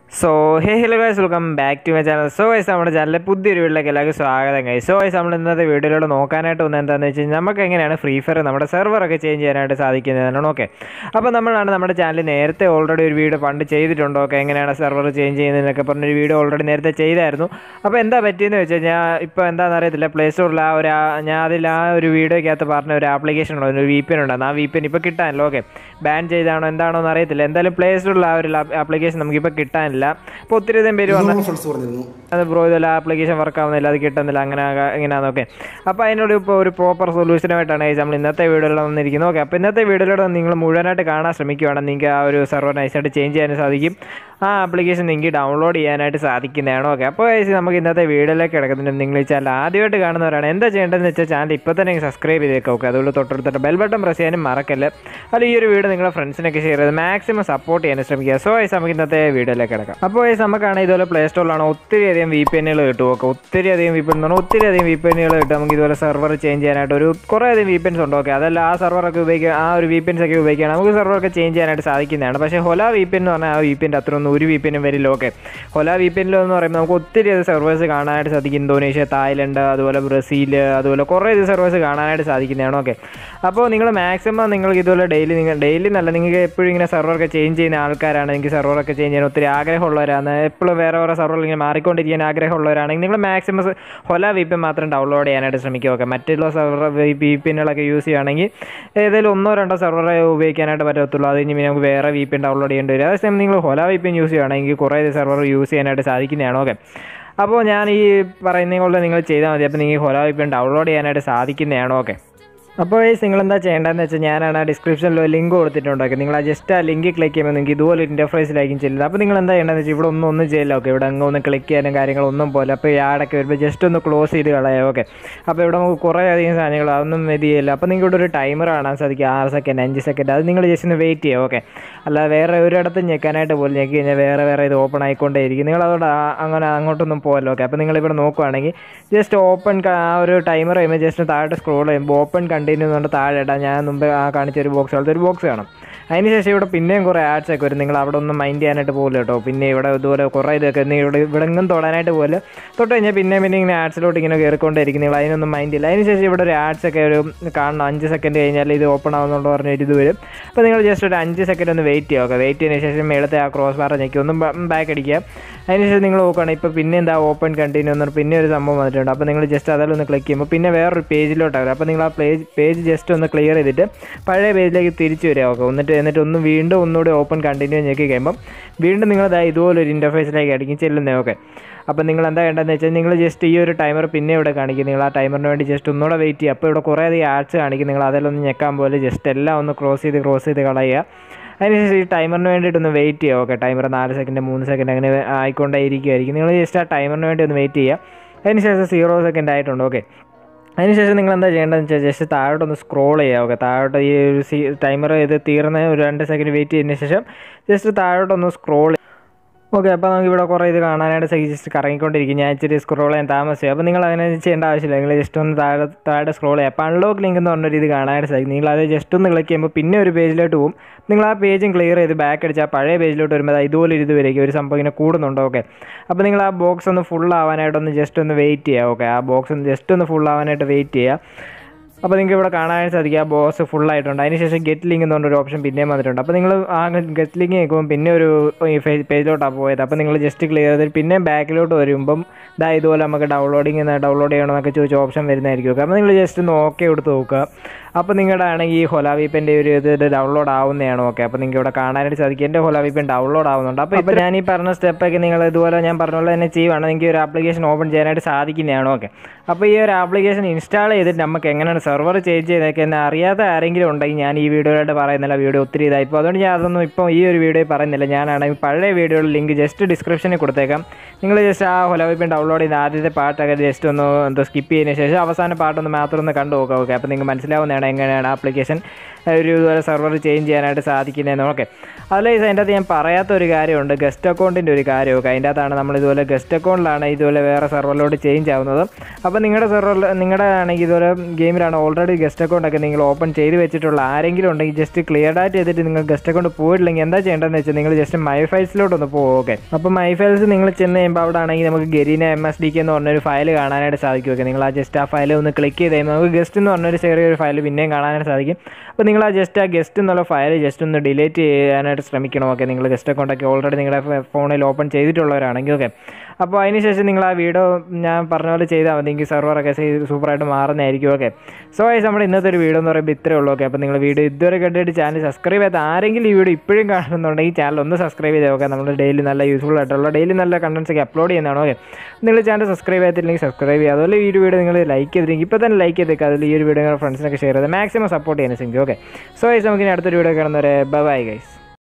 so hey hello guys welcome back to my channel so guys നമ്മുടെ ചാനലിലെ പുതിയൊരു വീട്ടിലേക്ക് എല്ലാവർക്കും സ്വാഗതം ഗൈസ് സോ ഗൈസ് നമ്മൾ ഇന്നത്തെ വീഡിയോയിലൂടെ നോക്കാനായിട്ട് വന്നത് എന്താണെന്ന് വെച്ച് കഴിഞ്ഞാൽ നമുക്ക് എങ്ങനെയാണ് ഫ്രീ ഫയർ നമ്മുടെ സെർവറൊക്കെ ചേഞ്ച് ചെയ്യാനായിട്ട് സാധിക്കുന്നതാണ് ഓക്കെ അപ്പോൾ നമ്മളാണ് നമ്മുടെ ചാനൽ നേരത്തെ ഓൾറെഡി ഒരു വീഡിയോ പണ്ട് ചെയ്തിട്ടുണ്ട് ഓക്കെ എങ്ങനെയാണ് സെർവർ ചേഞ്ച് ചെയ്യുന്നതെന്നൊക്കെ പറഞ്ഞൊരു വീഡിയോ ഓൾറെഡി നേരത്തെ ചെയ്തായിരുന്നു അപ്പോൾ എന്താ പറ്റിയെന്ന് വെച്ച് കഴിഞ്ഞാൽ ഇപ്പോൾ എന്താണെന്ന് അറിയത്തില്ല പ്ലേ സ്റ്റോറിൽ ആ ഒരു ആ- ഞാൻ അതിൽ ആ ഒരു വീഡിയോയ്ക്കകത്ത് പറഞ്ഞ ഒരു ആപ്ലിക്കേഷൻ ഉണ്ട് ഒരു വി പി എൻ ഉണ്ടായിരുന്നു ആ വി പി എൻ ഇപ്പോൾ കിട്ടാനല്ലോ ഓക്കെ ബാൻ ചെയ്താണോ എന്താണോ എന്ന് അറിയത്തില്ല എന്തായാലും പ്ലേ സ്റ്റോറിൽ ആ ഒരു ആപ്ലിക്കേഷൻ നമുക്കിപ്പോൾ കിട്ടാനില്ല അപ്പോൾ ഒത്തിരി അധികം പേര് വന്ന ഫ്രണ്ട്സ് പറഞ്ഞിരുന്നു അത് ബ്രോ ഇതിൽ ആപ്ലിക്കേഷൻ വർക്ക് ആവുന്നില്ല അത് കിട്ടുന്നില്ല അങ്ങനെ ആകാ- എങ്ങനെയാണെന്നൊക്കെ അപ്പോൾ അതിനോട് ഇപ്പോൾ ഒരു പ്രോപ്പർ സൊല്യൂഷനുമായിട്ടാണ് guys നമ്മൾ ഇന്നത്തെ വീഡിയോയിൽ വന്നിരിക്കുന്നത് ഓക്കെ അപ്പോൾ ഇന്നത്തെ വീഡിയോയിലൂടെ നിങ്ങൾ മുഴുവനായിട്ട് കാണാൻ ശ്രമിക്കുകയാണെങ്കിൽ നിങ്ങൾക്ക് ആ ഒരു സെർവർ നൈസായിട്ട് ചേഞ്ച് ചെയ്യാൻ സാധിക്കും ആ ആപ്ലിക്കേഷൻ നിങ്ങൾക്ക് ഡൗൺലോഡ് ചെയ്യാനായിട്ട് സാധിക്കുന്നതാണ് ഓക്കെ അപ്പോൾ guys നമുക്ക് ഇന്നത്തെ വീഡിയോയിലേക്ക് കിടക്കുന്നുണ്ട് നിങ്ങൾ ഈ ചാനൽ ആദ്യമായിട്ട് കാണുന്നവരാണ് എന്താ ചെയ്യേണ്ടതെന്ന് വെച്ചാൽ ചാനൽ ഇപ്പോൾ തന്നെ സബ്സ്ക്രൈബ് ചെയ്തേക്കാം ഓക്കെ അതുകൊണ്ട് തൊട്ടടുത്തിട്ട് ബെൽ ബട്ടൺ പ്രസ് ചെയ്യാനും മറക്കല്ല അത് ഈ ഒരു വീഡിയോ നിങ്ങളുടെ ഫ്രണ്ട്സിനൊക്കെ ഷെയർ ചെയ്ത് മാക്സിമം സപ്പോർട്ട് ചെയ്യാൻ ശ്രമിക്കുക സോ guys നമുക്ക് ഇന്നത്തെ വീഡിയോയിലേക്ക് കിടക്കാം അപ്പോൾ guys നമുക്കാണ് ഇതുപോലെ പ്ലേ സ്റ്റോറിലാണ് ഒത്തിരി അധികം വി പി എന്നുകൾ കിട്ടും ഓക്കെ ഒത്തിരി അധികം വി പി എന്ന് പറഞ്ഞാൽ ഒത്തിരി അധികം വി പി എന്നുകൾ കിട്ടും നമുക്ക് ഇതുപോലെ സെർവർ ചേഞ്ച് ചെയ്യാനായിട്ട് ഒരു കുറേ അധികം വി പി എൻസ് ഉണ്ട് ഓക്കെ അതല്ല ആ സെർവറൊക്കെ ഉപയോഗിക്കുക ആ ഒരു വി പി എൻസ് ഒക്കെ ഉപയോഗിക്കുകയാണ് നമുക്ക് സെർവറൊക്കെ ചേഞ്ച് ചെയ്യാനായിട്ട് സാധിക്കുന്നതാണ് പക്ഷേ ഹൊല വി പി എൻ എന്ന് പറഞ്ഞാൽ ആ വി പി എൻ്റെ അത്ര ഒന്നും ഒരു വി പി എനും വരില്ല ഓക്കെ ഹൊല വി പി എന്ന് പറയുമ്പോൾ നമുക്ക് ഒത്തിരി അധികം സെർവേഴ്സ് കാണാനായിട്ട് സാധിക്കും ഇന്തോനേഷ്യ തായ്ലൻഡ് അതുപോലെ ബ്രസീൽ അതുപോലെ കുറേ അധികം സെർവേഴ്സ് കാണാനായിട്ട് സാധിക്കുന്നതാണ് ഓക്കെ അപ്പോൾ നിങ്ങൾ മാക്സിമം നിങ്ങൾക്ക് ഇതുപോലെ ഡെയിലി നിങ്ങൾ ഡെയിലി നല്ല നിങ്ങൾക്ക് എപ്പോഴും ഇങ്ങനെ സെർവറൊക്കെ ചേഞ്ച് ചെയ്യുന്ന ആൾക്കാരാണ് നിങ്ങൾക്ക് സെർവറൊക്കെ ചേഞ്ച് ചെയ്യാൻ ഒത്തിരി ആഗ്രഹമുള്ളവരാണ് എപ്പോഴും വേറെ വേറെ സെർവറിൽ ഇങ്ങനെ മാറിക്കൊണ്ടിരിക്കാൻ ആഗ്രഹമുള്ളവരാണെങ്കിൽ നിങ്ങൾ മാക്സിമം ഹൊല വി പി മാത്രം ഡൗൺലോഡ് ചെയ്യാനായിട്ട് ശ്രമിക്കുക ഓക്കെ മറ്റുള്ള സെർവർ വി പിന്നുകളൊക്കെ യൂസ് ചെയ്യുകയാണെങ്കിൽ ഏതെങ്കിലും ഒന്നോ രണ്ടോ സെർവറെ ഉപയോഗിക്കാനായിട്ട് പറ്റത്തുള്ളൂ അത് കഴിഞ്ഞ് പിന്നെ നമുക്ക് വേറെ വി പി ഡൗൺലോഡ് ചെയ്യേണ്ടി വരും അതേസമയം നിങ്ങൾ ഹൊല വി പി യൂസ് ചെയ്യുകയാണെങ്കിൽ കുറേ സെർവർ യൂസ് ചെയ്യാനായിട്ട് സാധിക്കുന്നതാണ് ഓക്കെ അപ്പോൾ ഞാൻ ഈ പറയുന്നത് പോലെ നിങ്ങൾ ചെയ്താൽ മതി അപ്പോൾ നിങ്ങൾക്ക് ഹൊല വി പി ഡൗൺലോഡ് ചെയ്യാനായിട്ട് സാധിക്കുന്നതാണ് ഓക്കെ അപ്പോൾ ഈ നിങ്ങൾ എന്താ ചെയ്യേണ്ടതെന്ന് വെച്ചാൽ ഞാനാണ് ആ ഡിസ്ക്രിപ്ഷനിൽ ഒരു ലിങ്ക് കൊടുത്തിട്ടുണ്ടാക്കി നിങ്ങൾ ആ ജസ്റ്റ് ആ ലിങ്ക് ക്ലിക്ക് ചെയ്യുമ്പോൾ നിങ്ങൾക്ക് ഇതുപോലെ ഇൻ്റർഫേസിലായിരിക്കും ചെല്ലുന്നത് അപ്പോൾ നിങ്ങൾ എന്താ ചെയ്യേണ്ടതെന്ന് വെച്ചാൽ ഇവിടെ ഒന്നും ഒന്നും ചെയ്യില്ല ഓക്കെ ഇവിടെ അങ്ങ് ഒന്ന് ക്ലിക്ക് ചെയ്യാനും കാര്യങ്ങളൊന്നും പോലെ അപ്പോൾ ഈ ആടൊക്കെ വരുമ്പോൾ ജസ്റ്റ് ഒന്ന് ക്ലോസ് ചെയ്ത് കളയാം ഓക്കെ അപ്പോൾ ഇവിടെ നമുക്ക് കുറേ അധികം സാധനങ്ങൾ അതൊന്നും ഇത് ചെയ്യില്ല അപ്പോൾ നിങ്ങൾക്ക് ഇവിടെ ഒരു ടൈമർ കാണാൻ സാധിക്കും ആറ് സെക്കൻഡ് അഞ്ച് സെക്കൻഡ് അത് നിങ്ങൾ ജസ്റ്റ് ഒന്ന് വെയിറ്റ് ചെയ്യുക ഓക്കെ അല്ലാതെ വേറെ ഒരിടത്തും ഞെക്കാനായിട്ട് പോലും ഞെക്കി കഴിഞ്ഞാൽ വേറെ വേറെ ഇത് ഓപ്പൺ ആയിക്കൊണ്ടേയിരിക്കും നിങ്ങൾ അതോടെ ആ- അങ്ങനെ അങ്ങോട്ടൊന്നും പോകല്ലോ ഓക്കെ അപ്പോൾ നിങ്ങൾ ഇവിടെ നോക്കുവാണെങ്കിൽ ജസ്റ്റ് ഓപ്പൺ ആ ഒരു ടൈമർ കഴിയുമ്പോൾ ജസ്റ്റ് താഴോട്ട് സ്ക്രോൾ ചെയ്യുമ്പോൾ ഓപ്പൺ കണ്ടിന്യൂ എന്നുകൊണ്ട് താഴെ ഇടാം ഞാൻ മുമ്പ് ആ കാണിച്ച ഒരു ബോക്സ് പോലത്തെ ഒരു ബോക്സ് കാണും അതിനുശേഷം ഇവിടെ പിന്നെയും കുറേ ആഡ്സ് ഒക്കെ വരും നിങ്ങൾ അവിടെ ഒന്നും മൈൻഡ് ചെയ്യാനായിട്ട് പോകില്ല കേട്ടോ പിന്നെ ഇവിടെ ഇതുപോലെ കുറേ ഇതൊക്കെ നിങ്ങൾ ഇവിടെ ഇവിടെ എങ്ങും തൊടാനായിട്ട് പോകില്ല തൊട്ട് കഴിഞ്ഞാൽ പിന്നെ പിന്നെ ഇങ്ങനെ ആഡ്സിലോട്ട് ഇങ്ങനെ കയറിക്കൊണ്ടിരിക്കും നിങ്ങൾ അതിനൊന്നും മൈൻഡ് ഇല്ല അതിനുശേഷം ഇവിടെ ഒരു ആഡ്സ് ഒക്കെ ഒരു കാണണം അഞ്ച് സെക്കൻഡ് കഴിഞ്ഞാൽ ഇത് ഓപ്പൺ ആവുന്നുണ്ട് പറഞ്ഞ ഒരു ഇത് വരും അപ്പോൾ നിങ്ങൾ ജസ്റ്റ് ഒരു അഞ്ച് സെക്കൻഡ് ഒന്ന് വെയിറ്റ് ചെയ്യുക ഓക്കെ വെയിറ്റ് ചെയ്തതിന് ശേഷം മേളത്തെ ആ ക്രോസ് ബാർ ഞെക്കി ഒന്നും ബാക്ക് അടിക്കുക അതിനുശേഷം നിങ്ങൾ നോക്കുകയാണ് ഇപ്പോൾ പിന്നെ എന്താ ഓപ്പൺ കണ്ടിന്യൂ എന്ന് പറഞ്ഞ് പിന്നെ ഒരു സംഭവം വന്നിട്ടുണ്ട് അപ്പോൾ നിങ്ങൾ ജസ്റ്റ് അതിൽ ഒന്ന് ക്ലിക്ക് ചെയ്യുമ്പോൾ പിന്നെ വേറൊരു പേജിലോട്ടാണ് വരും അപ്പോൾ നിങ്ങൾ ആ പേജ് പേജ് ജസ്റ്റ് ഒന്ന് ക്ലിയർ ചെയ്തിട്ട് പഴയ പേജിലേക്ക് തിരിച്ചു വരിക ഓക്കെ എന്നിട്ട് എന്നിട്ട് ഒന്ന് വീണ്ടും ഒന്നുകൂടി ഓപ്പൺ കണ്ടിന്യൂ ഞെക്കി കഴിയുമ്പം വീണ്ടും നിങ്ങൾ ദാ ഇതുപോലൊരു ഇൻ്റർഫേസിലേക്ക് ആയിരിക്കും ചെല്ലുന്നത് ഓക്കെ അപ്പോൾ നിങ്ങൾ എന്താ വേണ്ടതെന്ന് വെച്ചാൽ നിങ്ങൾ ജസ്റ്റ് ഈ ഒരു ടൈമർ പിന്നെ ഇവിടെ കാണിക്കും നിങ്ങൾ ആ ടൈമറിന് വേണ്ടി ജസ്റ്റ് ഒന്നുകൂടെ വെയിറ്റ് ചെയ്യുക അപ്പോൾ ഇവിടെ കുറേ അധികം ആഡ്സ് കാണിക്കും നിങ്ങൾ അതിലൊന്ന് ഞെക്കാൻ പോലെ ജസ്റ്റ് എല്ലാം ഒന്ന് ക്രോസ് ചെയ്ത് ക്രോസ് ചെയ്ത് കളയുക അതിനുശേഷം ഈ ടൈമറിന് വേണ്ടിയിട്ടൊന്ന് വെയിറ്റ് ചെയ്യുക ഓക്കെ ടൈമർ നാല് സെക്കൻഡ് മൂന്ന് സെക്കൻഡ് അങ്ങനെ ആയിക്കൊണ്ടേ ഇരിക്കുമായിരിക്കും നിങ്ങൾ ജസ്റ്റ് ആ ടൈമറിന് വേണ്ടി ഒന്ന് വെയിറ്റ് ചെയ്യുക അതിനുശേഷം സീറോ സെക്കൻഡ് ആയിട്ടുണ്ട് ഓക്കെ അതിനുശേഷം നിങ്ങൾ എന്താ ചെയ്യേണ്ടതെന്ന് വെച്ചാൽ ജസ്റ്റ് താഴോട്ടൊന്ന് സ്ക്രോൾ ചെയ്യുക ഓക്കെ താഴോട്ട് ഈ ഒരു സീ ടൈമർ ഇത് തീർന്ന ഒരു രണ്ട് സെക്കൻഡ് വെയിറ്റ് ചെയ്തതിന് ശേഷം ജസ്റ്റ് താഴോട്ടൊന്ന് സ്ക്രോൾ ഓക്കെ അപ്പോൾ നമുക്ക് ഇവിടെ കുറേ ഇത് കാണാനായിട്ട് സൈ ജസ്റ്റ് കറങ്ങിക്കൊണ്ടിരിക്കും ഞാൻ ഇച്ചിരി സ്ക്രോൾ ചെയ്യാൻ താമസിച്ചു അപ്പോൾ നിങ്ങൾ അങ്ങനെ ചെയ്യേണ്ട ആവശ്യമില്ല നിങ്ങൾ ജസ്റ്റ് ഒന്ന് താഴെ താഴെ സ്ക്രോൾ ചെയ്യുക അപ്പോൾ അൺലോക്ക് ലിങ്ക് എന്ന് പറഞ്ഞൊരു ഇത് കാണാനായിട്ട് സാധിക്കും നിങ്ങൾ അത് ജസ്റ്റ് ഒന്ന് ക്ലിക്ക് ചെയ്യുമ്പോൾ പിന്നെ ഒരു പേജിലോട്ട് പോകും നിങ്ങൾ ആ പേജും ക്ലിയർ ചെയ്ത് ബാക്ക് അടിച്ച് ആ പഴയ പേജിലോട്ട് വരുമ്പോൾ ദാ ഇതുപോലെ ഒരു ഇത് വരേക്കും ഒരു സംഭവം ഇങ്ങനെ കൂടുന്നുണ്ട് ഓക്കെ അപ്പോൾ നിങ്ങൾ ആ ബോക്സ് ഒന്ന് ഫുൾ ആവാനായിട്ടൊന്ന് ജസ്റ്റ് ഒന്ന് വെയിറ്റ് ചെയ്യുക ഓക്കെ ആ ബോക്സ് ഒന്ന് ജസ്റ്റ് ഒന്ന് ഫുൾ ആവാനായിട്ട് വെയിറ്റ് ചെയ്യുക അപ്പോൾ നിങ്ങൾക്ക് ഇവിടെ കാണാനായിട്ട് സാധിക്കും ആ ബോക്സ് ഫുൾ ആയിട്ടുണ്ട് അതിനുശേഷം ഗെറ്റ് ലിങ്ക് എന്ന് പറഞ്ഞൊരു ഓപ്ഷൻ പിന്നെയും വന്നിട്ടുണ്ട് അപ്പോൾ നിങ്ങൾ ആ ഗെറ്റ് ലിങ്ക് കേൾക്കുമ്പോൾ പിന്നെ ഒരു പേജിലോട്ടാണ് പോയത് അപ്പോൾ നിങ്ങൾ ജസ്റ്റ് ക്ലിയർ ചെയ്തിട്ട് പിന്നെ ബാക്കിലോട്ട് വരുമ്പം ഇതാ ഇതുപോലെ നമുക്ക് ഡൗൺലോഡിങ് ഡൗൺലോഡ് ചെയ്യണമെന്നൊക്കെ ചോദിച്ച ഓപ്ഷൻ വരുന്നതായിരിക്കും ഓക്കെ അപ്പോൾ നിങ്ങൾ ജസ്റ്റ് ഒന്ന് ഓക്കെ എടുത്ത് നോക്കുക അപ്പോൾ നിങ്ങളുടെ ആണെങ്കിൽ ഈ ഹൊലാവിപ്പൻ്റെ ഒരു ഇത് ഡൗൺലോഡ് ആവുന്നതാണ് ഓക്കെ അപ്പോൾ നിങ്ങൾക്ക് ഇവിടെ കാണാനായിട്ട് സാധിക്കും എൻ്റെ ഹൊലാവിപ്പൻ ഡൗൺലോഡ് ആവുന്നുണ്ട് അപ്പോൾ ഇപ്പോൾ ഞാൻ ഈ പറഞ്ഞ സ്റ്റെപ്പൊക്കെ നിങ്ങൾ ഇതുപോലെ ഞാൻ പറഞ്ഞ പോലെ തന്നെ ചെയ്യുവാണ് നിങ്ങൾക്ക് ഒരു ആപ്ലിക്കേഷൻ ഓപ്പൺ ചെയ്യാനായിട്ട് സാധിക്കുന്നതാണ് ഓക്കെ അപ്പോൾ ഈ ഒരു ആപ്ലിക്കേഷൻ ഇൻസ്റ്റാൾ ചെയ്തിട്ട് നമുക്ക് എങ്ങനെയാണ് സെർവർ ചേഞ്ച് ചെയ്തൊക്കെ എന്നെ അറിയാത്ത ആരെങ്കിലും ഉണ്ടെങ്കിൽ ഞാൻ ഈ വീഡിയോയിലായിട്ട് പറയുന്നില്ല വീഡിയോ ഒത്തിരി ഇതായി ഇപ്പോൾ അതുകൊണ്ട് ഞാൻ അതൊന്നും ഇപ്പോൾ ഈ ഒരു വീഡിയോയിൽ പറയുന്നില്ല ഞാനാണെങ്കിൽ പഴയ വീഡിയോയുടെ ലിങ്ക് ജസ്റ്റ് ഡിസ്ക്രിപ്ഷനിൽ കൊടുത്തേക്കാം നിങ്ങൾ ജസ്റ്റ് ആ ഹൊലാവിപ്പൻ ഡൗൺലോഡ് ചെയ്ത് ആദ്യത്തെ പാട്ടൊക്കെ ജസ്റ്റ് ഒന്ന് എന്തോ സ്കിപ്പ് ചെയ്തതിന് ശേഷം അവസാന പാട്ടൊന്ന് മാത്രം ഒന്ന് കണ്ടു നോക്കാം ഓക്കെ അപ്പോൾ നിങ്ങൾക്ക് മനസ്സിലാവുന്നതാണ് എങ്ങനെയാണ് ആപ്ലിക്കേഷൻ ഒരു ഇതുപോലെ സെർവർ ചേഞ്ച് ചെയ്യാനായിട്ട് സാധിക്കുന്നതെന്ന് ഓക്കെ അതിൽ അതിൻ്റെ അകത്ത് ഞാൻ പറയാത്ത ഒരു കാര്യമുണ്ട് ഗസ്റ്റ് അക്കൗണ്ടിൻ്റെ ഒരു കാര്യമൊക്കെ അതിൻ്റെ അകത്താണ് നമ്മൾ ഇതുപോലെ ഗസ്റ്റ് അക്കൗണ്ടിലാണ് ഇതുപോലെ വേറെ സെർവറിലോട്ട് ചേഞ്ച് ആവുന്നത് അപ്പോൾ നിങ്ങളുടെ സെർവറിൽ നിങ്ങളുടെ ആണെങ്കിൽ ഇതുപോലെ ഗെയിമിലാണ് ഓൾറെഡി ഗസ്റ്റ് അക്കൗണ്ടൊക്കെ നിങ്ങൾ ഓപ്പൺ ചെയ്ത് വെച്ചിട്ടുള്ള ആരെങ്കിലും ഉണ്ടെങ്കിൽ ജസ്റ്റ് ക്ലിയർ ആയിട്ട് ചെയ്തിട്ട് നിങ്ങൾ ഗസ്റ്റ് അക്കൗണ്ട് പോയിട്ടില്ലെങ്കിൽ എന്താ ചെയ്യേണ്ടതെന്ന് വെച്ചാൽ നിങ്ങൾ ജസ്റ്റ് മൈ ഫയൽസിലോട്ടൊന്ന് പോകും ഓക്കെ അപ്പോൾ മൈ ഫയൽസ് നിങ്ങൾ ചെന്ന് കഴിയുമ്പോൾ അവിടെ ആണെങ്കിൽ നമുക്ക് Garena M S D K എന്ന് പറഞ്ഞൊരു ഫയൽ കാണാനായിട്ട് സാധിക്കും ഓക്കെ നിങ്ങൾ ആ ജസ്റ്റ് ആ ഫയൽ ഒന്ന് ക്ലിക്ക് ചെയ്ത് കഴിയുമ്പോൾ നമുക്ക് ഗസ്റ്റ് എന്ന് പറഞ്ഞൊരു ചെറിയൊരു ഫയൽ പിന്നെയും കാണാനായിട്ട് സാധിക്കും അപ്പോൾ നിങ്ങൾ ആ ജസ്റ്റ് ആ ഗസ്റ്റ് എന്നുള്ള ഫയൽ ജസ്റ്റ് ഒന്ന് ഡിലീറ്റ് ചെയ്യാനായിട്ട് ശ്രമിക്കണം ഓക്കെ നിങ്ങൾ ഗസ്റ്റ് അക്കൗണ്ടൊക്കെ ഓൾറെഡി നിങ്ങളുടെ ഫോണിൽ ഓപ്പൺ ചെയ്തിട്ടുള്ളവരാണെങ്കിൽ ഓക്കെ അപ്പോൾ അതിന് ശേഷം നിങ്ങൾ ആ വീഡിയോ ഞാൻ പറഞ്ഞ പോലെ ചെയ്താൽ മതി എങ്കിൽ സെർവറൊക്കെ സൂപ്പറായിട്ട് മാറുന്നതായിരിക്കും ഓക്കെ സോ ഗൈസ് നമ്മുടെ ഇന്നത്തെ ഒരു വീഡിയോ എന്ന് പറയുമ്പോൾ ഇത്രേ ഉള്ളൂ ഓക്കെ അപ്പോൾ നിങ്ങൾ വീഡിയോ ഇതുവരെ കണ്ടിട്ട് ചാനൽ സബ്സ്ക്രൈബ് ചെയ്യാത്ത ആരെങ്കിലും ഈ വീഡിയോ ഇപ്പോഴും കാണുന്നുണ്ടെങ്കിൽ ചാനൽ ഒന്ന് സബ്സ്ക്രൈബ് ചെയ്ത് നോക്കാം നമ്മൾ ഡെയിലി നല്ല യൂസ്ഫുൾ ആയിട്ടുള്ള ഡെയിലി നല്ല കണ്ടൻസ് ഒക്കെ അപ്ലോഡ് ചെയ്യുന്നതാണ് ഓക്കെ നിങ്ങൾ ചാനൽ സബ്സ്ക്രൈബ് ചെയ്തിട്ടില്ലെങ്കിൽ സബ്സ്ക്രൈബ് ചെയ്യുക അതുപോലെ ഈ ഒരു വീഡിയോ നിങ്ങൾ ലൈക്ക് ചെയ്തില്ലെങ്കിൽ ഇപ്പോൾ തന്നെ ലൈക്ക് ചെയ്തേക്കുക അതിൽ ഈ ഒരു വീഡിയോ നിങ്ങളുടെ ഫ്രണ്ട്സിനൊക്കെ ഷെയർ ചെയ്ത് മാക്സിമം സപ്പോർട്ട് ചെയ്യാൻ ശ്രമിക്കും ഓക്കെ സോ ഗൈസ് നമുക്ക് ഇനി അടുത്തൊരു വീഡിയോ കാണുന്നവരെ ബൈ ഗൈസ്